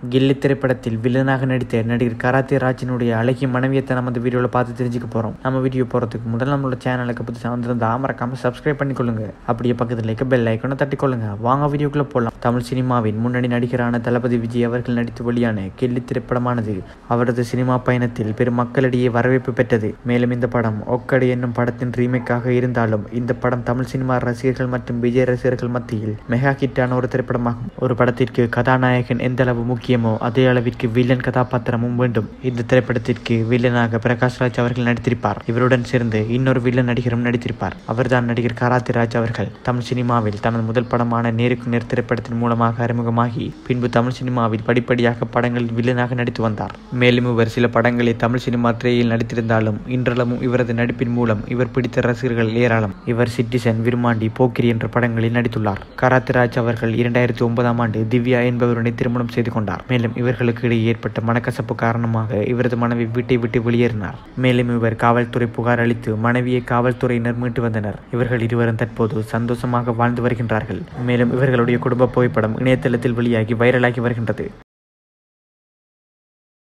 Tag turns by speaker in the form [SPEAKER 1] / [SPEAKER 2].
[SPEAKER 1] கில்லி திரைப்படத்தில் வில்லனாக நடித்த நடிகர் கராத்தே ராஜினுடைய அழகிய மனைவியத்தை நம்ம இந்த வீடியோவில் பார்த்து தெரிஞ்சுக்க போகிறோம் நம்ம வீடியோ போகிறதுக்கு முதல்ல நம்மளோட சேனலுக்கு புதுசாக வந்திருந்தா மறக்காம சப்ஸ்கிரைப் பண்ணிக்கொள்ளுங்க அப்படியே பக்கத்தில் இருக்க பெல் ஐக்கனை தட்டிக்கொள்ளுங்க வாங்க வீடியோக்குள்ளே போகலாம் தமிழ் சினிமாவின் முன்னணி நடிகரான தளபதி விஜய் அவர்கள் நடித்து வெளியான கில்லி திரைப்படமானது அவரது சினிமா பயணத்தில் பெரும் மக்களிடையே வரவேற்பு பெற்றது மேலும் இந்த படம் ஒக்கடு என்னும் படத்தின் ரீமேக்காக இருந்தாலும் இந்த படம் தமிழ் சினிமா ரசிகர்கள் மற்றும் விஜய் ரசிகர்கள் மத்தியில் மெகா ஹிட்டான ஒரு திரைப்படமாகும் ஒரு படத்திற்கு கதாநாயகன் எந்த அளவு முக்கியமோ அதே அளவிற்கு வில்லன் கதாபாத்திரமும் வேண்டும் இந்த திரைப்படத்திற்கு வில்லனாக பிரகாஷ் ராஜ் அவர்கள் நடித்திருப்பார் இவருடன் சேர்ந்து இன்னொரு வில்லன் நடிகரும் நடித்திருப்பார் அவர்தான் நடிகர் காராத்தி ராஜ் அவர்கள் தமிழ் சினிமாவில் தனது முதல் படமான நேருக்கு நேர் திரைப்படத்தின் மூலமாக அறிமுகமாகி பின்பு தமிழ் சினிமாவில் படிப்படியாக படங்களில் வில்லனாக நடித்து வந்தார் மேலும் இவர் சில படங்களில் தமிழ் சினிமா திரையில் நடித்திருந்தாலும் இன்றளவும் இவரது நடிப்பின் மூலம் இவர் பிடித்த ரசிகர்கள் ஏராளம் இவர் சிட்டிசன் விருமாண்டி போக்கிரி என்ற படங்களில் நடித்துள்ளார் காராத்தி ராஜ் அவர்கள் இரண்டாயிரத்தி ஒன்பதாம் ஆண்டு திவ்யா என்பவருடன் திருமணம் செய்து கொண்டார் மேலும் இவர்களுக்கு இடையே ஏற்பட்ட மனக்கசப்பு காரணமாக இவரது மனைவி வீட்டை விட்டு வெளியேறினார் மேலும் இவர் காவல்துறை புகார் அளித்து மனைவியை காவல்துறையினர் மீட்டு வந்தனர் இவர்கள் இருவரும் தற்போது சந்தோஷமாக வாழ்ந்து வருகின்றார்கள் மேலும் இவர்களுடைய குடும்ப புகைப்படம் இணையதளத்தில் வெளியாகி வைரலாகி வருகின்றது